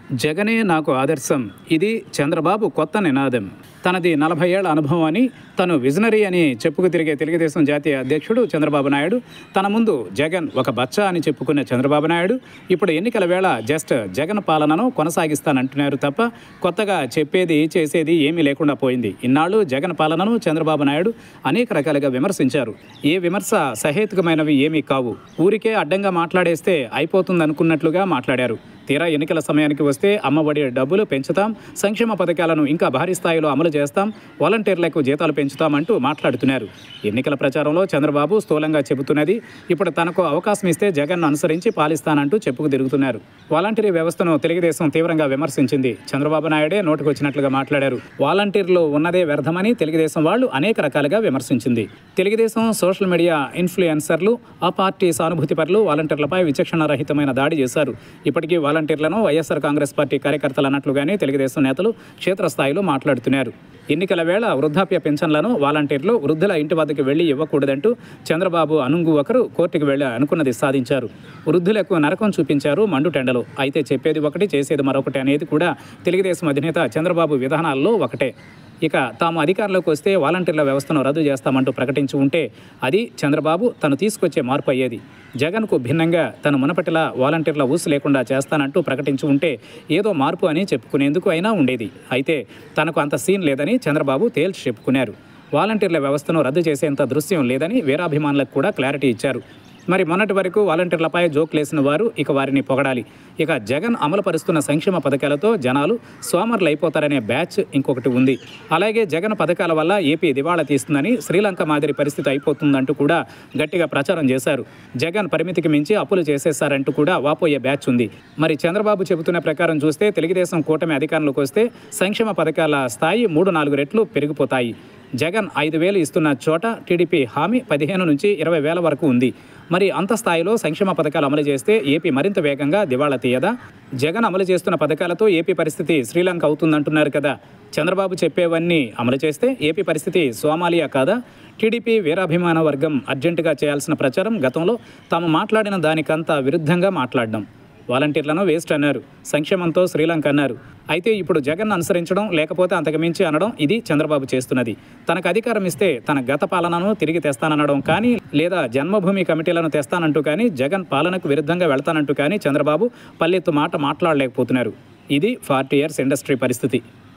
జగనే నాకు ఆదర్శం ఇది చంద్రబాబు కొత్త నినాదం తనది నలభై ఏళ్ల అనుభవం అని తను విజనరీ అని చెప్పుకు తిరిగే తెలుగుదేశం జాతీయ అధ్యక్షుడు చంద్రబాబు నాయుడు తన ముందు జగన్ ఒక బచ్చా అని చెప్పుకున్న చంద్రబాబు నాయుడు ఇప్పుడు ఎన్నికల వేళ జస్ట్ జగన్ పాలనను కొనసాగిస్తానంటున్నారు తప్ప కొత్తగా చెప్పేది చేసేది ఏమీ లేకుండా పోయింది ఇన్నాళ్ళు జగన్ పాలనను చంద్రబాబు నాయుడు అనేక రకాలుగా విమర్శించారు ఏ విమర్శ సహేతుకమైనవి ఏమీ కావు ఊరికే అడ్డంగా మాట్లాడేస్తే అయిపోతుంది అనుకున్నట్లుగా మాట్లాడారు తీరా ఎన్నికల సమయానికి వస్తే అమ్మఒడి డబ్బులు పెంచుతాం సంక్షేమ పథకాలను ఇంకా భారీ స్థాయిలో అమలు చేస్తాం వాలంటీర్లకు జీతాలు పెంచుతామంటూ మాట్లాడుతున్నారు ఎన్నికల ప్రచారంలో చంద్రబాబు స్థూలంగా చెబుతున్నది ఇప్పుడు తనకు అవకాశం ఇస్తే జగన్ను అనుసరించి పాలిస్తానంటూ చెప్పుకు తిరుగుతున్నారు వాలంటీర్ వ్యవస్థను తెలుగుదేశం తీవ్రంగా విమర్శించింది చంద్రబాబు నాయుడే నోటుకొచ్చినట్లుగా మాట్లాడారు వాలంటీర్లు ఉన్నదే వ్యర్థమని తెలుగుదేశం వాళ్ళు అనేక రకాలుగా విమర్శించింది తెలుగుదేశం సోషల్ మీడియా ఇన్ఫ్లుయెన్సర్లు ఆ పార్టీ సానుభూతిపరులు వాలంటీర్లపై విచక్షణారహితమైన దాడి చేశారు ఇప్పటికీ వాలంటీర్లను వైఎస్ఆర్ కాంగ్రెస్ పార్టీ కార్యకర్తలు అన్నట్లుగానే తెలుగుదేశం నేతలు క్షేత్రస్థాయిలో మాట్లాడుతున్నారు ఎన్నికల వేళ వృద్ధాప్య పెన్షన్లను వాలంటీర్లు వృద్ధుల ఇంటి వద్దకు వెళ్లి ఇవ్వకూడదంటూ చంద్రబాబు అనుంగు ఒకరు కోర్టుకు వెళ్లి అనుకున్నది సాధించారు వృద్ధులకు నరకం చూపించారు మండు టెండలు అయితే చెప్పేది ఒకటి చేసేది మరొకటి అనేది కూడా తెలుగుదేశం అధినేత చంద్రబాబు విధానాల్లో ఒకటే ఇక తాము అధికారంలోకి వస్తే వాలంటీర్ల వ్యవస్థను రద్దు చేస్తామంటూ ప్రకటించి ఉంటే అది చంద్రబాబు తను తీసుకొచ్చే మార్పు అయ్యేది జగన్కు భిన్నంగా తను మునపటిలా వాలంటీర్ల ఊసు లేకుండా చేస్తానంటూ ప్రకటించి ఉంటే ఏదో మార్పు అని చెప్పుకునేందుకు అయినా ఉండేది అయితే తనకు అంత సీన్ లేదని చంద్రబాబు తేల్చి చెప్పుకున్నారు వాలంటీర్ల వ్యవస్థను రద్దు చేసేంత దృశ్యం లేదని వీరాభిమానులకు కూడా క్లారిటీ ఇచ్చారు మరి మొన్నటి వరకు వాలంటీర్లపై జోక్లేసిన వారు ఇక వారిని పొగడాలి ఇక జగన్ అమలు పరుస్తున్న సంక్షేమ పథకాలతో జనాలు సోమర్లు అయిపోతారనే బ్యాచ్ ఇంకొకటి ఉంది అలాగే జగన్ పథకాల వల్ల ఏపీ దివాళా తీస్తుందని శ్రీలంక మాదిరి పరిస్థితి అయిపోతుందంటూ కూడా గట్టిగా ప్రచారం చేశారు జగన్ పరిమితికి మించి అప్పులు చేసేశారంటూ కూడా వాపోయే బ్యాచ్ ఉంది మరి చంద్రబాబు చెబుతున్న ప్రకారం చూస్తే తెలుగుదేశం కూటమి అధికారంలోకి వస్తే సంక్షేమ పథకాల స్థాయి మూడు నాలుగు రెట్లు పెరిగిపోతాయి జగన్ ఐదు వేలు ఇస్తున్న చోట టీడీపీ హామీ పదిహేను నుంచి ఇరవై వేల వరకు ఉంది మరి అంత స్థాయిలో సంక్షేమ పథకాలు అమలు చేస్తే ఏపీ మరింత వేగంగా దివాళా తీయదా జగన్ అమలు చేస్తున్న పథకాలతో ఏపీ పరిస్థితి శ్రీలంక అవుతుందంటున్నారు కదా చంద్రబాబు చెప్పేవన్నీ అమలు చేస్తే ఏపీ పరిస్థితి సోమాలియా కాదా టీడీపీ వీరాభిమాన వర్గం అర్జెంటుగా చేయాల్సిన ప్రచారం గతంలో తాము మాట్లాడిన దానికంతా విరుద్ధంగా మాట్లాడడం వాలంటీర్లను వేస్ట్ అన్నారు సంక్షేమంతో శ్రీలంక అన్నారు అయితే ఇప్పుడు జగన్ అనుసరించడం లేకపోతే అంతకుమించి అనడం ఇది చంద్రబాబు చేస్తున్నది తనకు అధికారం ఇస్తే తన గత పాలనను తిరిగి తెస్తాననడం కానీ లేదా జన్మభూమి కమిటీలను తెస్తానంటూ కానీ జగన్ పాలనకు విరుద్ధంగా వెళ్తానంటూ కానీ చంద్రబాబు పల్లెత్తు మాట మాట్లాడలేకపోతున్నారు ఇది ఫార్టీ ఇయర్స్ ఇండస్ట్రీ పరిస్థితి